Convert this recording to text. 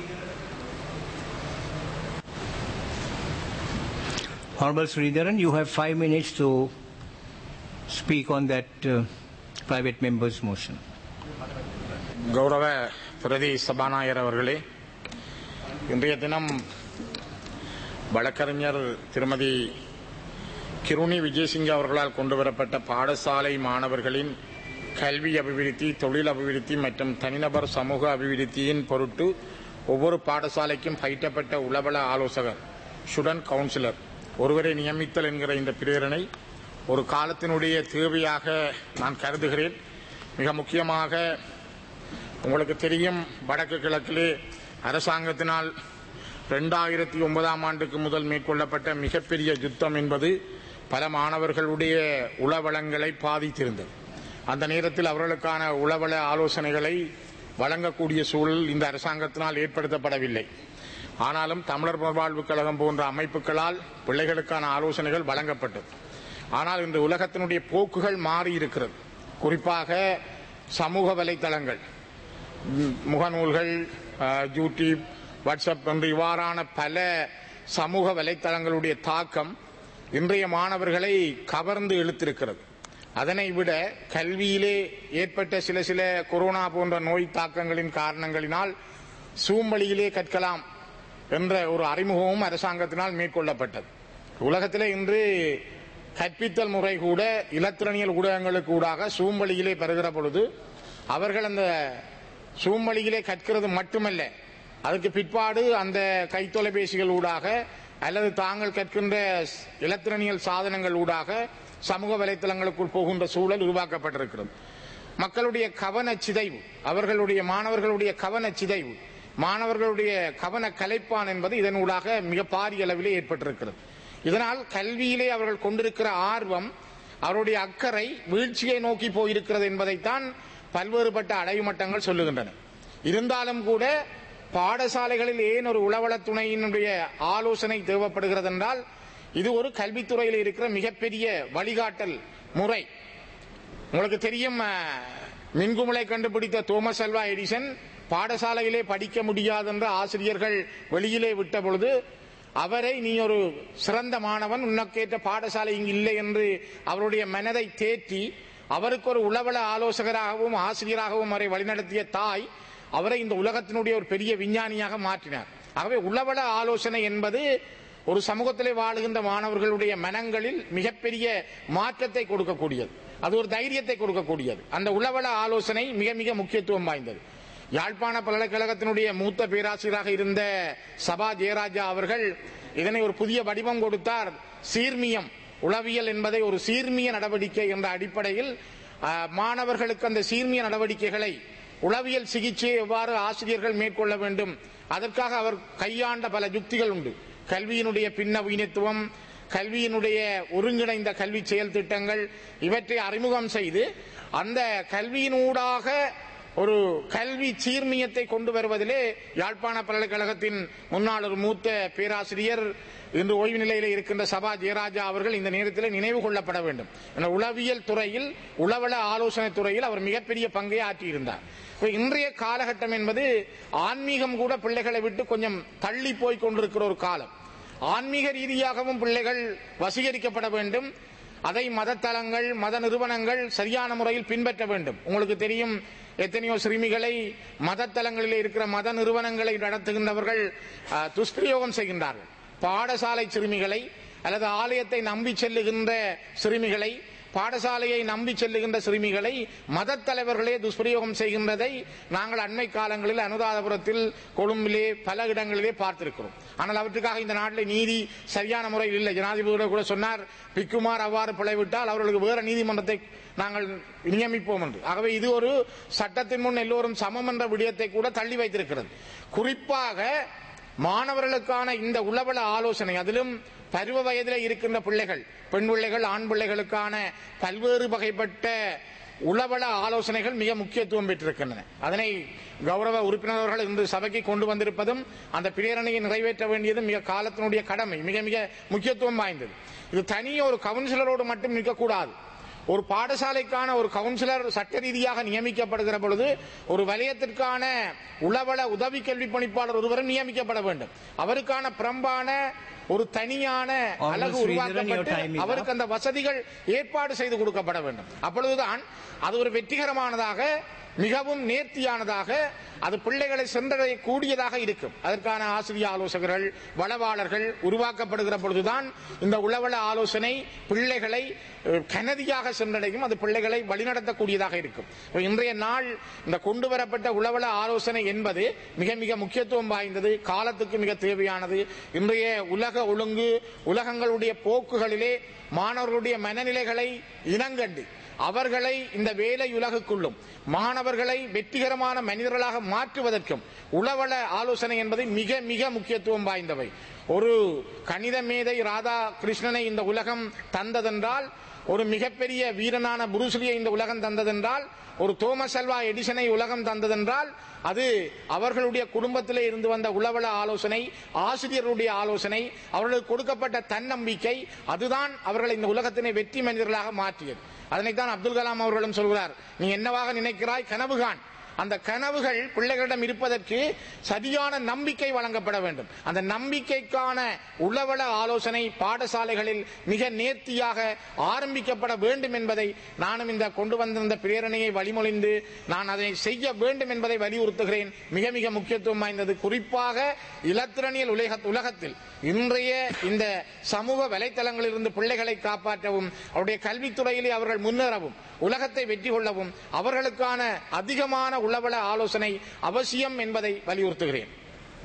Honorable Sridharan, you have five minutes to speak on that uh, private member's motion. கௌரவ பிரதி சபாநாயகர் அவர்களே இன்றைய தினம் வழக்கறிஞர் திருமதி கிருணி விஜயசிங்க அவர்களால் கொண்டுவரப்பட்ட பாடசாலை மாணவர்களின் கல்வி அபிவிருத்தி தொழில் அபிவிருத்தி மற்றும் தனிநபர் சமூக அபிவிருத்தியின் பொருட்டு ஒவ்வொரு பாடசாலைக்கும் பயிற்றப்பட்ட உளவள ஆலோசகர் ஸ்டூடெண்ட் கவுன்சிலர் ஒருவரை நியமித்தல் என்கிற இந்த பிரேரணை ஒரு காலத்தினுடைய தேவையாக நான் கருதுகிறேன் மிக முக்கியமாக உங்களுக்கு தெரியும் வடக்கு கிழக்கிலே அரசாங்கத்தினால் ரெண்டாயிரத்தி ஒன்பதாம் ஆண்டுக்கு முதல் மேற்கொள்ளப்பட்ட மிகப்பெரிய யுத்தம் என்பது பல மாணவர்களுடைய உளவளங்களை பாதித்திருந்தது அந்த நேரத்தில் அவர்களுக்கான உளவள ஆலோசனைகளை வழங்கக்கூடிய சூழல் இந்த அரசாங்கத்தினால் ஏற்படுத்தப்படவில்லை ஆனாலும் தமிழர் மறுவாழ்வுக் கழகம் போன்ற அமைப்புகளால் பிள்ளைகளுக்கான ஆலோசனைகள் வழங்கப்பட்டது ஆனால் இந்த உலகத்தினுடைய போக்குகள் மாறி இருக்கிறது குறிப்பாக சமூக வலைத்தளங்கள் ம், முகநூல்கள் அஹ், யூடியூப் வாட்ஸ்அப் என்று இவ்வாறான பல சமூக வலைத்தளங்களுடைய தாக்கம் இன்றைய மாணவர்களை கவர்ந்து இழுத்திருக்கிறது அதனை விட கல்வியிலே ஏற்பட்ட சில சில கொரோனா போன்ற நோய் தாக்கங்களின் காரணங்களினால் சூம் வழியிலே கற்கலாம் என்ற ஒரு அறிமுகமும் அரசாங்கத்தினால் மேற்கொள்ளப்பட்டது உலகத்திலே இன்று கற்பித்தல் முறை கூட இலத்திரனியல் ஊடகங்களுக்கு ஊடாக சூம் வழியிலே பெறுகிற பொழுது அவர்கள் அந்த சூம் வழியிலே கற்கிறது மட்டுமல்ல அதுக்கு பிற்பாடு அந்த கைத்தொலைபேசிகள் ஊடாக அல்லது தாங்கள் கற்கின்ற இலத்திரனியல் சாதனங்கள் ஊடாக சமூக வலைத்தளங்களுக்குள் போகின்ற சூழல் உருவாக்கப்பட்டிருக்கிறது மக்களுடைய கவன சிதைவு அவர்களுடைய மாணவர்களுடைய கவன சிதைவு மாணவர்களுடைய கவன கலைப்பான் என்பது இதனூடாக மிக பாரிய அளவிலே ஏற்பட்டிருக்கிறது இதனால் கல்வியிலே அவர்கள் கொண்டிருக்கிற ஆர்வம் அவருடைய அக்கறை வீழ்ச்சியை நோக்கி போயிருக்கிறது என்பதைத்தான் பல்வேறுபட்ட அடைவுமட்டங்கள் சொல்லுகின்றன இருந்தாலும் கூட பாடசாலைகளில் ஏன் ஒரு உளவளத் துணையினுடைய ஆலோசனை தேவைப்படுகிறது என்றால் இது ஒரு கல்வித்துறையில் இருக்கிற மிகப்பெரிய வழிகாட்டல் முறை உங்களுக்கு தெரியும் அஹ், மின்குமலை கண்டுபிடித்த தோமஸ் அல்வா எடிசன் பாடசாலையிலே படிக்க முடியாது என்று ஆசிரியர்கள் வெளியிலே விட்ட பொழுது அவரை நீ ஒரு சிறந்த மாணவன் உனக்கேற்ற பாடசாலை இங்கு இல்லை என்று அவருடைய மனதை தேற்றி அவருக்கு ஒரு உளவள ஆலோசகராகவும் ஆசிரியராகவும் அவரை வழிநடத்திய தாய் அவரை இந்த உலகத்தினுடைய ஒரு பெரிய விஞ்ஞானியாக மாற்றினார் ஆகவே உளவள ஆலோசனை என்பது ஒரு சமூகத்திலே வாழுகின்ற மாணவர்களுடைய மனங்களில் மிகப்பெரிய மாற்றத்தை கொடுக்கக்கூடியது அது ஒரு தைரியத்தை கொடுக்கக்கூடியது அந்த உளவள ஆலோசனை மிக மிக முக்கியத்துவம் வாய்ந்தது யாழ்ப்பாண பல்கலைக்கழகத்தினுடைய மூத்த பேராசிரியராக இருந்த சபா ஜெயராஜா அவர்கள் இதனை ஒரு புதிய வடிவம் கொடுத்தார் சீர்மியம் உளவியல் என்பதை ஒரு சீர்மிய நடவடிக்கை என்ற அடிப்படையில் ஆஹ், மாணவர்களுக்கு அந்த சீர்மிய நடவடிக்கைகளை உளவியல் சிகிச்சையை எவ்வாறு ஆசிரியர்கள் மேற்கொள்ள வேண்டும் அதற்காக அவர் கையாண்ட பல யுக்திகள் உண்டு கல்வியினுடைய பின்னவீனத்துவம் கல்வியினுடைய ஒருங்கிணைந்த கல்வி செயல் திட்டங்கள் இவற்றை அறிமுகம் செய்து அந்த கல்வியினூடாக ஒரு கல்வி சீர்மியத்தை கொண்டு வருவதிலே யாழ்ப்பாண பல்கலைக்கழகத்தின் முன்னாள் ஒரு மூத்த பேராசிரியர் இன்று ஓய்வு நிலையில் இருக்கின்ற சபா ஜெயராஜா அவர்கள் இந்த நேரத்தில் நினைவு கொள்ளப்பட வேண்டும் இந்த உளவியல் துறையில் உளவள ஆலோசனை துறையில் அவர் மிகப்பெரிய பங்கை ஆற்றியிருந்தார் இப்ப இன்றைய காலகட்டம் என்பது ஆன்மீகம் கூட பிள்ளைகளை விட்டு கொஞ்சம் தள்ளி போய் கொண்டிருக்கிற ஒரு காலம் ஆன்மீக ரீதியாகவும் பிள்ளைகள் வசீகரிக்கப்பட வேண்டும் அதை மதத்தலங்கள் மத நிறுவனங்கள் சரியான முறையில் பின்பற்ற வேண்டும் உங்களுக்கு தெரியும் எத்தனையோ சிறுமிகளை மதத்தலங்களில் இருக்கிற மத நிறுவனங்களை நடத்துகின்றவர்கள் அஹ், துஷ்பிரயோகம் செய்கின்றார்கள் பாடசாலை சிறுமிகளை அல்லது ஆலயத்தை நம்பி செல்லுகின்ற சிறுமிகளை பாடசாலையை நம்பி செல்லுகின்ற சிறுமிகளை மதத் தலைவர்களே துஷ்பிரயோகம் செய்கின்றதை நாங்கள் அண்மை காலங்களில் அனுராதபுரத்தில் கொழும்பிலே பல இடங்களிலே பார்த்திருக்கிறோம் ஆனால் அவற்றுக்காக இந்த நாட்டில் நீதி சரியான முறையில் இல்லை ஜனாதிபதி கூட சொன்னார் பிக்குமார் அவ்வாறு பிழைவிட்டால் அவர்களுக்கு வேற நீதிமன்றத்தை நாங்கள் நியமிப்போம் என்று ஆகவே இது ஒரு சட்டத்தின் முன் எல்லோரும் சமம் என்ற விடயத்தை கூட தள்ளி வைத்திருக்கிறது குறிப்பாக மாணவர்களுக்கான இந்த உளவள ஆலோசனை அதிலும் பருவ வயதில் இருக்கின்ற பிள்ளைகள் பெண் பிள்ளைகள் ஆண் பிள்ளைகளுக்கான பல்வேறு வகைப்பட்ட உளவள ஆலோசனைகள் மிக முக்கியத்துவம் பெற்றிருக்கின்றன அதனை கௌரவ உறுப்பினர்கள் இன்று சபைக்கு கொண்டு வந்திருப்பதும் அந்த பிரேரணையை நிறைவேற்ற வேண்டியதும் மிக காலத்தினுடைய கடமை மிக மிக முக்கியத்துவம் வாய்ந்தது இது தனியே ஒரு கவுன்சிலரோடு மட்டும் நிற்கக்கூடாது ஒரு பாடசாலைக்கான ஒரு கவுன்சிலர் சட்ட ரீதியாக நியமிக்கப்படுகிற பொழுது ஒரு வலயத்திற்கான உளவள உதவி கல்வி பணிப்பாளர் ஒருவரும் நியமிக்கப்பட வேண்டும் அவருக்கான பிரம்பான ஒரு தனியான Honourable அழகு Sridharan, your உருவாக்கப்பட்டு time is அவருக்கு up. அந்த வசதிகள் ஏற்பாடு செய்து கொடுக்கப்பட வேண்டும் அப்பொழுதுதான் அது ஒரு வெற்றிகரமானதாக மிகவும் நேர்த்தியானதாக அது பிள்ளைகளை சென்றடைய கூடியதாக இருக்கும் அதற்கான ஆசிரிய ஆலோசகர்கள் வளவாளர்கள் உருவாக்கப்படுகிற பொழுதுதான் இந்த உளவள ஆலோசனை பிள்ளைகளை அஹ், கனதியாக சென்றடையும் அது பிள்ளைகளை வழிநடத்தக்கூடியதாக இருக்கும் இப்ப இன்றைய நாள் இந்த கொண்டு வரப்பட்ட உளவள ஆலோசனை என்பது மிக மிக முக்கியத்துவம் வாய்ந்தது காலத்துக்கு மிக தேவையானது இன்றைய உலக ஒழுங்கு உலகங்களுடைய போக்குகளிலே மாணவர்களுடைய மனநிலைகளை இனங்கண்டு அவர்களை இந்த வேலை உலகுக்குள்ளும் மாணவர்களை வெற்றிகரமான மனிதர்களாக மாற்றுவதற்கும் உளவள ஆலோசனை என்பது மிக மிக முக்கியத்துவம் வாய்ந்தவை ஒரு கணித மேதை ராதா கிருஷ்ணனை இந்த உலகம் தந்ததென்றால் ஒரு மிகப்பெரிய வீரனான புருஸ்லியை இந்த உலகம் தந்ததென்றால் ஒரு தோமஸ் அல்வா எடிசனை உலகம் தந்ததென்றால் அது அவர்களுடைய குடும்பத்திலே இருந்து வந்த உளவள ஆலோசனை ஆசிரியர்களுடைய ஆலோசனை அவர்களுக்கு கொடுக்கப்பட்ட தன்னம்பிக்கை அதுதான் அவர்களை இந்த உலகத்தினை வெற்றி மனிதர்களாக மாற்றியது அதனைத்தான் அப்துல் கலாம் அவர்களும் சொல்கிறார் நீ என்னவாக நினைக்கிறாய் கனவுகான் அந்த கனவுகள் பிள்ளைகளிடம் இருப்பதற்கு சரியான நம்பிக்கை வழங்கப்பட வேண்டும் அந்த நம்பிக்கைக்கான உளவள ஆலோசனை பாடசாலைகளில் மிக நேர்த்தியாக ஆரம்பிக்கப்பட வேண்டும் என்பதை நானும் இந்த கொண்டு வந்திருந்த பிரேரணையை வழிமொழிந்து நான் அதனை செய்ய வேண்டும் என்பதை வலியுறுத்துகிறேன் மிக மிக முக்கியத்துவம் வாய்ந்தது குறிப்பாக இலத்திரனியல் உலக உலகத்தில் இன்றைய இந்த சமூக வலைத்தளங்களில் இருந்து பிள்ளைகளை காப்பாற்றவும் அவருடைய கல்வித்துறையிலே அவர்கள் முன்னேறவும் உலகத்தை வெற்றி கொள்ளவும் அவர்களுக்கான அதிகமான உளவள ஆலோசனை அவசியம் என்பதை வலியுறுத்துகிறேன்